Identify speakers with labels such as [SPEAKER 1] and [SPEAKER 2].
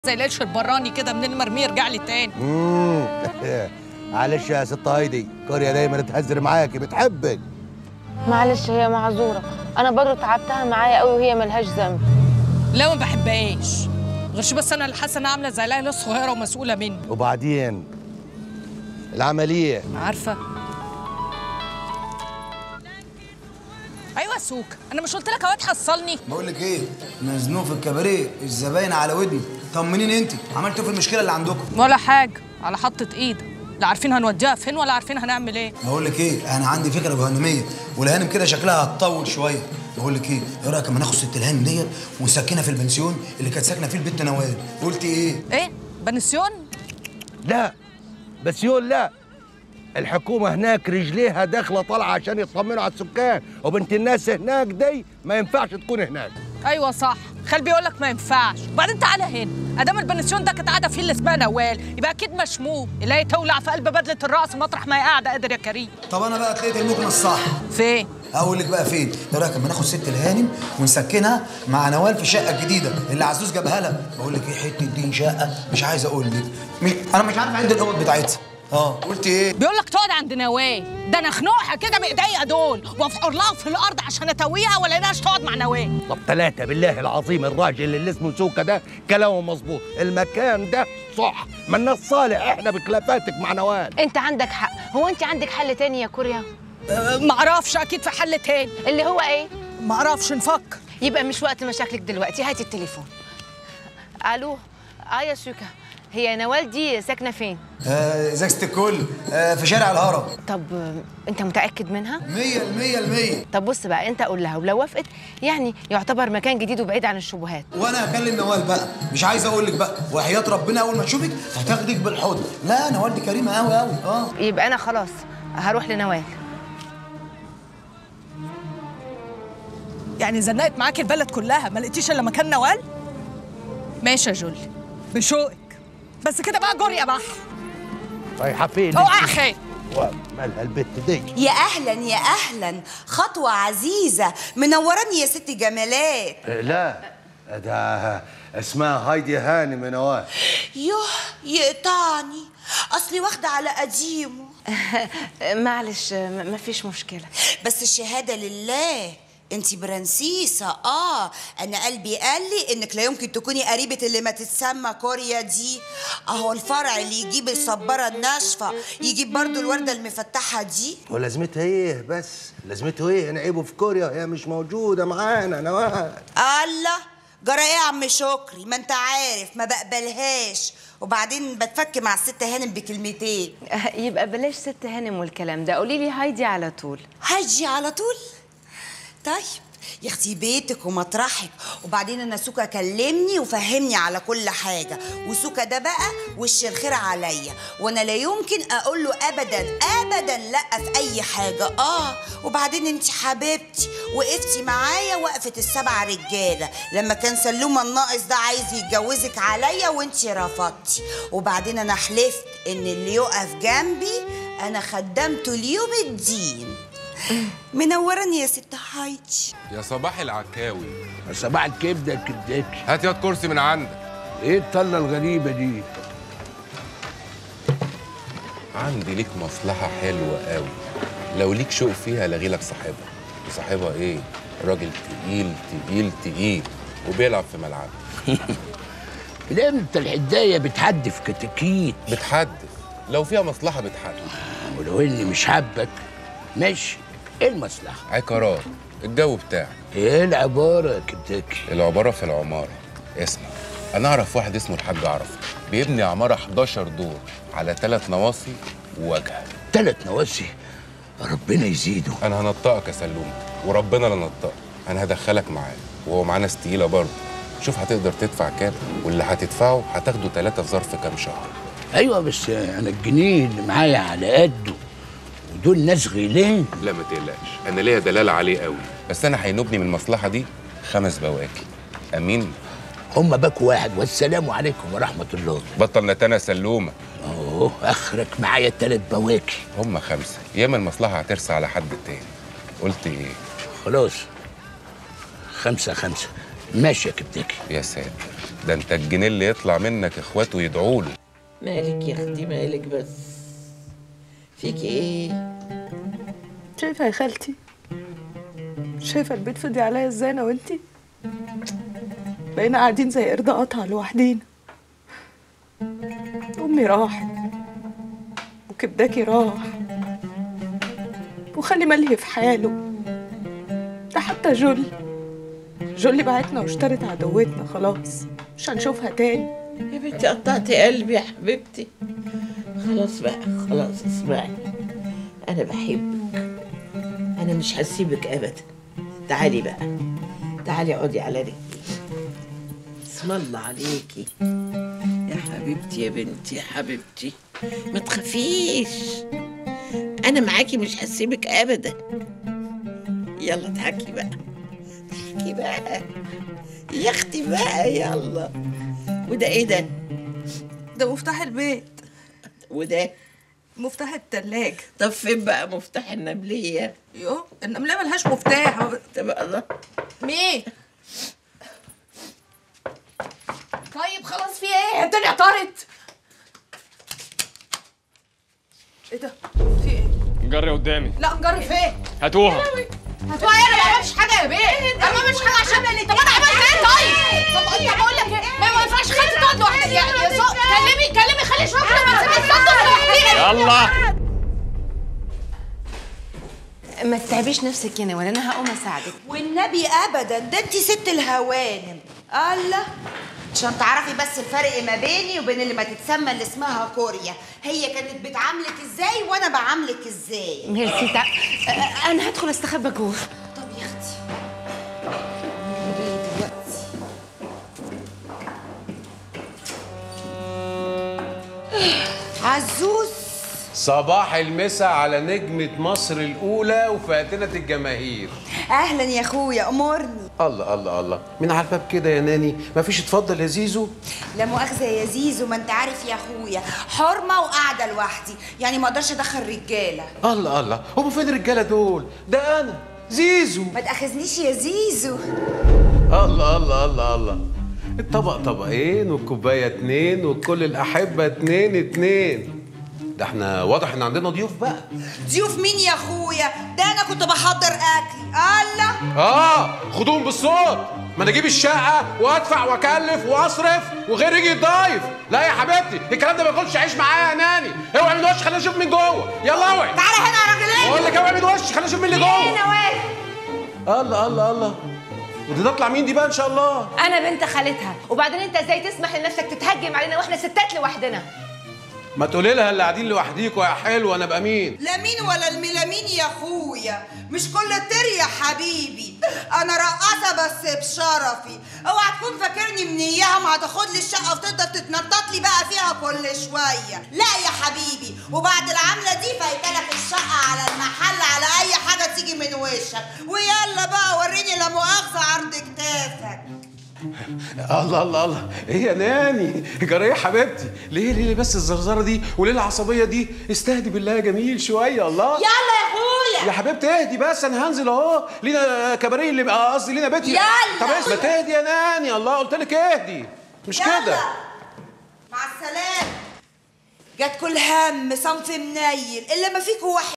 [SPEAKER 1] زي القرش البراني كده منين مرميه يرجع لي تاني
[SPEAKER 2] مم. معلش يا ست هايدي كوريا دايما تهزر معاكي بتحبك
[SPEAKER 3] معلش هي معذوره انا برضه تعبتها معايا قوي وهي ملهاش ذنب
[SPEAKER 1] لا ما بحبهاش غيرش بس انا اللي حاسه انها عامله زي العيله الصغيره ومسؤوله مني
[SPEAKER 2] وبعدين العملية
[SPEAKER 1] عارفه ايوه سوك انا مش قلت لك اوقات حصلني
[SPEAKER 4] بقول لك ايه مزنوق في الكباريه الزباين على ودني طمنيني انت عملتوا في المشكله اللي عندكم
[SPEAKER 1] ولا حاجه على حطه ايد لا عارفين هنوديها فين ولا عارفين هنعمل ايه
[SPEAKER 4] بقول لك ايه انا عندي فكره جهنميه والهانم كده شكلها هتطول شويه بقول لك ايه ايه رايك اما ناخد ست الهانم ديت ونسكنها في البنسيون اللي كانت ساكنه فيه البنت نوال قلت ايه
[SPEAKER 1] ايه بنسيون
[SPEAKER 2] لا بس يقول لا الحكومة هناك رجليها داخلة طالعة عشان يطمنوا على السكان وبنت الناس هناك دي ما ينفعش تكون هناك
[SPEAKER 1] ايوه صح خال بيقول لك ما ينفعش وبعدين تعالى هنا ادام البنسيون ده كانت قاعده فيه اللي اسمها نوال يبقى اكيد مشموم اللي هي تولع في قلب بدله الرقص مطرح ما هي قاعده قادر يا كريم
[SPEAKER 4] طب انا بقى تلاقيت المكنه الصح
[SPEAKER 1] فين
[SPEAKER 4] اقول لك بقى فين ايه رايك اما ناخد ست الهانم ونسكنها مع نوال في الشقه الجديده اللي عزوز جابها لها بقول لك ايه حته دي شقه مش عايز اقول لك مش- انا مش عارف عند الاوض بتاعتها اه قلت ايه
[SPEAKER 1] بيقول لك تقعد عند نوال ده انا اخنقها كده بايديا دول وافحر لها في الارض عشان اتويها ولا لقاش تقعد مع نوال
[SPEAKER 2] طب ثلاثة بالله العظيم الراجل اللي اسمه سوكا ده كلامه مظبوط المكان ده صح ما الناس صالح احنا بخلافاتك مع نوال
[SPEAKER 3] انت عندك حق هو انت عندك حل تاني يا كوريا
[SPEAKER 1] أه، معرفش اكيد في حل تاني
[SPEAKER 3] اللي هو ايه
[SPEAKER 1] معرفش نفكر
[SPEAKER 3] يبقى مش وقت مشاكلك دلوقتي هاتي التليفون الو اه يا سوكا هي نوال دي ساكنه فين
[SPEAKER 4] آه ازازه الكل آه في شارع الهرم
[SPEAKER 3] طب آه، انت متاكد منها
[SPEAKER 4] مية المية المية
[SPEAKER 3] طب بص بقى انت قول لها ولو وافقت يعني يعتبر مكان جديد وبعيد عن الشبهات
[SPEAKER 4] وانا هكلم نوال بقى مش عايز اقول لك بقى وحياه ربنا اول ما تشوفك هتاخدك بالحضن لا نوال دي كريمه قوي قوي اه
[SPEAKER 3] يبقى انا خلاص هروح لنوال
[SPEAKER 1] يعني زنقت معاكي البلد كلها ما لقيتيش الا مكان نوال ماشي يا جولي بشوقك بس كده بقى جري يا بحر
[SPEAKER 2] رايحة فين
[SPEAKER 1] هو اخي
[SPEAKER 2] مالها البت دي
[SPEAKER 5] يا اهلا يا اهلا خطوه عزيزه منوراني يا ست جمالات
[SPEAKER 2] لا ده اسمها هايدي هانم يا نوال
[SPEAKER 5] يوه يقطعني اصلي واخده على قديمه
[SPEAKER 3] معلش م- مفيش مشكله
[SPEAKER 5] بس الشهاده لله انتي برنسيسة اه انا قلبي قال لي انك لا يمكن تكوني قريبة اللي ما تتسمى كوريا دي اهو الفرع اللي يجيب الصبارة الناشفة يجيب برضو الوردة المفتحة دي
[SPEAKER 2] ولازمتها ايه بس لازمته ايه نعيبه في كوريا هي مش موجودة معانا نوال
[SPEAKER 5] الله جرى ايه يا عم شكري ما انت عارف ما بقبلهاش وبعدين بتفك مع الست هانم بكلمتين
[SPEAKER 3] يبقى بلاش ست هانم والكلام ده قولي لي هايدي على طول
[SPEAKER 5] هاجي على طول طيب يا اختي بيتك ومطرحك وبعدين انا سوكا كلمني وفهمني على كل حاجه وسوكا ده بقى وش الخير عليا وانا لا يمكن اقول له ابدا ابدا لا في اي حاجه اه وبعدين انت حبيبتي وقفتي معايا وقفه السبع رجاله لما كان سلومه الناقص ده عايز يتجوزك عليا وانت رفضتي وبعدين انا حلفت ان اللي يقف جنبي انا خدمته ليوم الدين منوراني يا ست هايدي
[SPEAKER 6] يا صباح العكاوي
[SPEAKER 7] صباح الكبده الكبداكي
[SPEAKER 6] هات ياض كرسي من عندك
[SPEAKER 7] ايه الطله الغريبه دي
[SPEAKER 6] عندي ليك مصلحة حلوة قوي لو ليك شوق فيها لغي لك صاحبها وصاحبها ايه راجل تقيل تقيل تقيل وبيلعب في ملعبي
[SPEAKER 7] الامتى الحدايه بتحدف كتاكيت
[SPEAKER 6] بتحدث لو فيها مصلحة بتحدث
[SPEAKER 7] ولو اني مش حابك ماشي ايه المصلحه
[SPEAKER 6] عقارات الجو بتاعي
[SPEAKER 7] ايه العباره يا كبداكي
[SPEAKER 6] العبارة في العمارة اسمع أنا أعرف واحد اسمه الحاج عرفة بيبني عمارة 11 دور على ثلاث نواصي وواجهة
[SPEAKER 7] تلات نواسي ربنا يزيده
[SPEAKER 6] أنا هنطقك يا سلوم وربنا لا نطقك أنا هدخلك معاه وهو معاه ناس تقيلة برضه شوف هتقدر تدفع كام واللي هتدفعه هتاخده ثلاثة في ظرف كام شهر
[SPEAKER 7] ايوه بس انا الجنيه اللي معايا على قده ودول ناس غيلان
[SPEAKER 6] لا ما تقلقش أنا ليا دلالة عليه قوي بس أنا هينوبني من المصلحة دي خمس بواكي أمين
[SPEAKER 7] هم باكوا واحد والسلام عليكم ورحمه الله
[SPEAKER 6] بطل نتانا سلومة
[SPEAKER 7] اهو اخرك معايا تلات بواكي
[SPEAKER 6] هم خمسة ياما المصلحة هترسى على حد تاني قلت إيه
[SPEAKER 7] خلاص خمسة خمسة ماشي يا كبدكي
[SPEAKER 6] يا ساتر ده انت الجنيه اللي يطلع منك اخواته يدعوا له
[SPEAKER 8] مالك يا اختي مالك بس فيكي ايه
[SPEAKER 1] شايفه يا خالتي شايفه البيت فضي عليا ازاي انا وانتي بقينا قاعدين زي قرد قطع لوحدينا امي راحت وكبداكي راح وخلي ملهي في حاله ده حتى جولي جولي بعتنا واشترت عدوتنا خلاص مش هنشوفها تاني
[SPEAKER 8] يا بنتي قطعتي قلبي يا حبيبتي خلاص بقى خلاص اسمعي انا بحبك انا مش هسيبك ابدا تعالي بقى تعالي اقعدي على رجلي اسم الله عليكي يا حبيبتي يا بنتي يا حبيبتي ما تخافيش انا معاكي مش هسيبك ابدا يلا اضحكي بقى اضحكي بقى يا اختي بقى يلا وده ايه ده
[SPEAKER 1] ده مفتاح البيت
[SPEAKER 8] وده
[SPEAKER 1] مفتاح التلاجة
[SPEAKER 8] طب فين بقى مفتاح النملية
[SPEAKER 1] يو النملة ملهاش مفتاح
[SPEAKER 8] طب الله
[SPEAKER 1] مين طيب خلاص في ايه الدنيا طارت ايه ده في ايه
[SPEAKER 9] جري قدامي
[SPEAKER 1] لا نجرب فين
[SPEAKER 9] هاتوها
[SPEAKER 1] هتوقع انا ما عملتش حاجه يا بيه انا ما عملتش حاجه عشان طب انا عملت ايه طيب طب انت بقول لك ايه ما ما ينفعش خالتي تقعد لوحدها يا يا سو كلمي كلمي خلي شرطه ما تسيبي تصدق لوحديها
[SPEAKER 9] يلا
[SPEAKER 3] ما تتعبيش نفسك يا نوال انا هقوم اساعدك
[SPEAKER 5] والنبي ابدا ده انت ست الهوانم الله عشان تعرفي بس الفرق ما بيني وبين اللي ما تتسمى اللي اسمها كوريا هي كانت بتعاملك ازاي وانا بعاملك ازاي
[SPEAKER 3] ميرسي تع... أ- انا هدخل استخبى جوه
[SPEAKER 5] طب يا اختي ايه دلوقتي عزوز
[SPEAKER 10] صباح المسا على نجمة مصر الأولى وفاتنة الجماهير
[SPEAKER 5] اهلا يا اخويا امرني
[SPEAKER 10] الله الله الله من على الباب كده يا ناني مفيش اتفضل يا زيزو
[SPEAKER 5] لا مؤاخذه يا زيزو ما انت عارف يا اخويا حرمه وقاعده لوحدي يعني ما اقدرش ادخل رجاله
[SPEAKER 10] الله الله هم فين الرجالة دول ده أنا زيزو
[SPEAKER 5] ما تاخذنيش يا زيزو
[SPEAKER 10] الله الله الله الله الطبق طبقين والكوباية اتنين وكل الأحبة اتنين اتنين ده احنا واضح ان عندنا ضيوف بقى
[SPEAKER 5] ضيوف مين يا اخويا ده انا كنت بحضر اكلي الله
[SPEAKER 10] اه خدوهم بالصوت ما انا اجيب الشقه وادفع واكلف واصرف وغير يجي يضايف لا يا حبيبتي الكلام ده ما ياكلش عيش معايا يا ناني اوعي من وش خلينا نشوف من جوه يلا اوعي
[SPEAKER 5] تعالى هنا يا راجلين
[SPEAKER 10] بقول لك اوعي من وش خلينا نشوف مين اللي
[SPEAKER 5] ايه
[SPEAKER 10] جوه
[SPEAKER 5] نوال
[SPEAKER 10] الله الله الله ودي تطلع مين دي بقى ان شاء الله
[SPEAKER 3] انا بنت خالتها وبعدين انت ازاي تسمح لنفسك تتهجم علينا واحنا ستات لوحدنا
[SPEAKER 10] ما تقولي لها اللي قاعدين لوحديكوا يا حلوه انا ابقى مين
[SPEAKER 5] لا مين ولا الميلامين يا اخويا مش كل طير يا حبيبي انا رقاصه بس بشرفي اوعى تكون فاكرني من اياهم هتاخد لي الشقه وتقدر تتنطط لي بقى فيها كل شويه لا يا حبيبي وبعد العمله دي فايتلك الشقه على المحل على اي حاجه تيجي من وشك ويلا بقى وريني لا مؤاخذه عرض كتافك
[SPEAKER 10] الله الله الله ايه يا ناني جرى ايه يا حبيبتي ليه ليه بس الزرزره دي وليه العصبيه دي استهدي بالله يا جميل شويه الله
[SPEAKER 5] يلا يا اخويا
[SPEAKER 10] يا حبيبتي اهدي بس انا هنزل اهو لينا كباريه اللي بقى قصدي لينا بيتي
[SPEAKER 5] يلا.
[SPEAKER 10] طب ما تهدي يا ناني الله قلت لك اهدي مش
[SPEAKER 5] يلا.
[SPEAKER 10] كده
[SPEAKER 5] مع السلامه جات كل هم صنف منيل الا ما فيكوا واحد